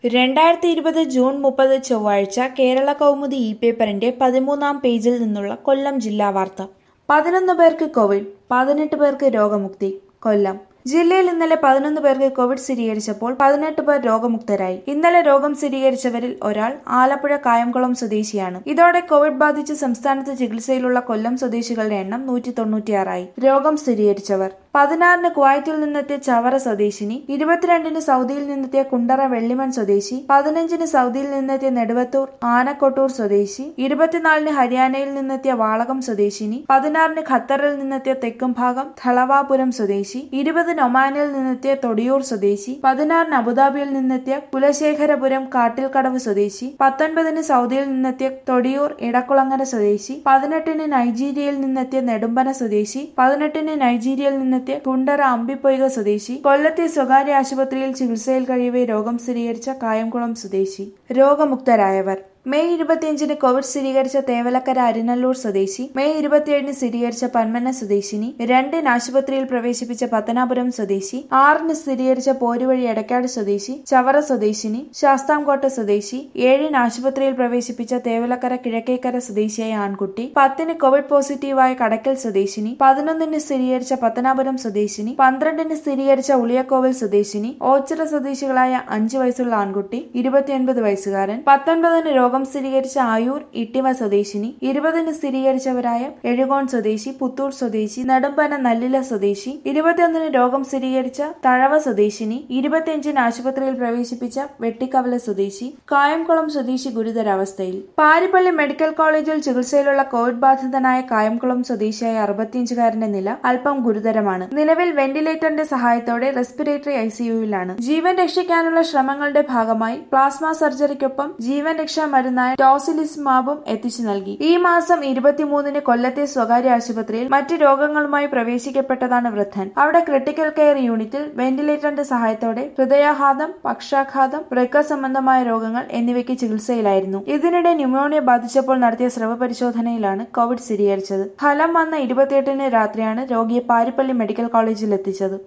രണ്ടായിരത്തി ഇരുപത് ജൂൺ മുപ്പത് ചൊവ്വാഴ്ച കേരള കൗമുദി ഇ പേപ്പറിന്റെ പതിമൂന്നാം പേജിൽ നിന്നുള്ള കൊല്ലം ജില്ലാ വാർത്ത പതിനൊന്ന് പേർക്ക് കോവിഡ് പതിനെട്ട് പേർക്ക് രോഗമുക്തി കൊല്ലം ജില്ലയിൽ ഇന്നലെ പതിനൊന്ന് പേർക്ക് കോവിഡ് സ്ഥിരീകരിച്ചപ്പോൾ പതിനെട്ട് പേർ രോഗമുക്തരായി ഇന്നലെ രോഗം സ്ഥിരീകരിച്ചവരിൽ ഒരാൾ ആലപ്പുഴ കായംകുളം സ്വദേശിയാണ് ഇതോടെ കോവിഡ് ബാധിച്ച് സംസ്ഥാനത്ത് ചികിത്സയിലുള്ള കൊല്ലം സ്വദേശികളുടെ എണ്ണം നൂറ്റി തൊണ്ണൂറ്റിയാറായി രോഗം സ്ഥിരീകരിച്ചവർ പതിനാറിന് കുവൈറ്റിൽ നിന്നെത്തിയ ചവറ സ്വദേശിനി ഇരുപത്തിരണ്ടിന് സൗദിയിൽ നിന്നെത്തിയ കുണ്ടറ വെള്ളിമൺ സ്വദേശി പതിനഞ്ചിന് സൗദിയിൽ നിന്നെത്തിയ നെടുവത്തൂർ ആനക്കൊട്ടൂർ സ്വദേശി ഇരുപത്തിനാലിന് ഹരിയാനയിൽ നിന്നെത്തിയ വാളകം സ്വദേശിനി പതിനാറിന് ഖത്തറിൽ നിന്നെത്തിയ തെക്കുംഭാഗം ഥളവാപുരം സ്വദേശി ഇരുപതിന് ഒമാനിൽ നിന്നെത്തിയ തൊടിയൂർ സ്വദേശി പതിനാറിന് അബുദാബിയിൽ നിന്നെത്തിയ കുലശേഖരപുരം കാട്ടിൽക്കടവ് സ്വദേശി പത്തൊൻപതിന് സൗദിയിൽ നിന്നെത്തിയ തൊടിയൂർ ഇടക്കുളങ്ങര സ്വദേശി പതിനെട്ടിന് നൈജീരിയയിൽ നിന്നെത്തിയ നെടുമ്പന സ്വദേശി പതിനെട്ടിന് നൈജീരിയയിൽ നിന്നെത്തിയ കുണ്ടറ അമ്പിപ്പൊയ്ക സ്വദേശി കൊല്ലത്തെ സ്വകാര്യ ആശുപത്രിയിൽ ചികിത്സയിൽ കഴിയവേ രോഗം സ്ഥിരീകരിച്ച കായംകുളം സ്വദേശി രോഗമുക്തരായവർ മെയ് ഇരുപത്തിയഞ്ചിന് കോവിഡ് സ്ഥിരീകരിച്ച തേവലക്കര അരിനല്ലൂർ സ്വദേശി മെയ് ഇരുപത്തിയേഴിന് സ്ഥിരീകരിച്ച പന്മന സ്വദേശിനി രണ്ടിന് ആശുപത്രിയിൽ പ്രവേശിപ്പിച്ച പത്തനാപുരം സ്വദേശി ആറിന് സ്ഥിരീകരിച്ച പോരുവഴി എടക്കാട് സ്വദേശി ചവറ സ്വദേശിനി ശാസ്താംകോട്ട സ്വദേശി ഏഴിന് ആശുപത്രിയിൽ പ്രവേശിപ്പിച്ച തേവലക്കര കിഴക്കേക്കര സ്വദേശിയായ ആൺകുട്ടി പത്തിന് കോവിഡ് പോസിറ്റീവായ കടക്കൽ സ്വദേശിനി പതിനൊന്നിന് സ്ഥിരീകരിച്ച പത്തനാപുരം സ്വദേശിനി പന്ത്രണ്ടിന് സ്ഥിരീകരിച്ച ഉളിയക്കോവിൽ സ്വദേശിനി ഓച്ചിറ സ്വദേശികളായ അഞ്ചു വയസ്സുള്ള ആൺകുട്ടി ഇരുപത്തിയൊൻപത് വയസ്സുകാരൻ പത്തൊൻപതിന് രോഗം സ്ഥിരീകരിച്ച ആയൂർ ഇട്ടിവ സ്വദേശിനി ഇരുപതിന് സ്ഥിരീകരിച്ചവരായ എഴുകോൺ സ്വദേശി പുത്തൂർ സ്വദേശി നെടുമ്പന നല്ലില സ്വദേശി ഇരുപത്തിയൊന്നിന് രോഗം സ്ഥിരീകരിച്ച തഴവ സ്വദേശിനി ഇരുപത്തിയഞ്ചിന് ആശുപത്രിയിൽ പ്രവേശിപ്പിച്ച വെട്ടിക്കവല സ്വദേശി കായംകുളം സ്വദേശി ഗുരുതരാവസ്ഥയിൽ പാരിപ്പള്ളി മെഡിക്കൽ കോളേജിൽ ചികിത്സയിലുള്ള കോവിഡ് ബാധിതനായ കായംകുളം സ്വദേശിയായ അറുപത്തിയഞ്ചുകാരന്റെ നില അല്പം ഗുരുതരമാണ് നിലവിൽ വെന്റിലേറ്ററിന്റെ സഹായത്തോടെ റെസ്പിറേറ്ററി ഐസിയുവിലാണ് ജീവൻ രക്ഷിക്കാനുള്ള ശ്രമങ്ങളുടെ ഭാഗമായി പ്ലാസ്മ സർജറിക്കൊപ്പം ജീവൻ രക്ഷാ മരുന്നായ ടോസിലിസ്മാബും എത്തിച്ചു നൽകി ഈ മാസം ഇരുപത്തിമൂന്നിന് കൊല്ലത്തെ സ്വകാര്യ ആശുപത്രിയിൽ മറ്റ് രോഗങ്ങളുമായി പ്രവേശിക്കപ്പെട്ടതാണ് വൃദ്ധൻ അവിടെ ക്രിട്ടിക്കൽ കെയർ യൂണിറ്റിൽ വെന്റിലേറ്ററിന്റെ സഹായത്തോടെ ഹൃദയാഘാതം പക്ഷാഘാതം വൃക്ക സംബന്ധമായ രോഗങ്ങൾ എന്നിവയ്ക്ക് ചികിത്സയിലായിരുന്നു ഇതിനിടെ ന്യൂമോണിയ ബാധിച്ചപ്പോൾ നടത്തിയ സ്രവ പരിശോധനയിലാണ് കോവിഡ് സ്ഥിരീകരിച്ചത് ഫലം വന്ന ഇരുപത്തിയെട്ടിന് രാത്രിയാണ് രോഗിയെ പാരിപ്പള്ളി മെഡിക്കൽ കോളേജിൽ എത്തിച്ചത്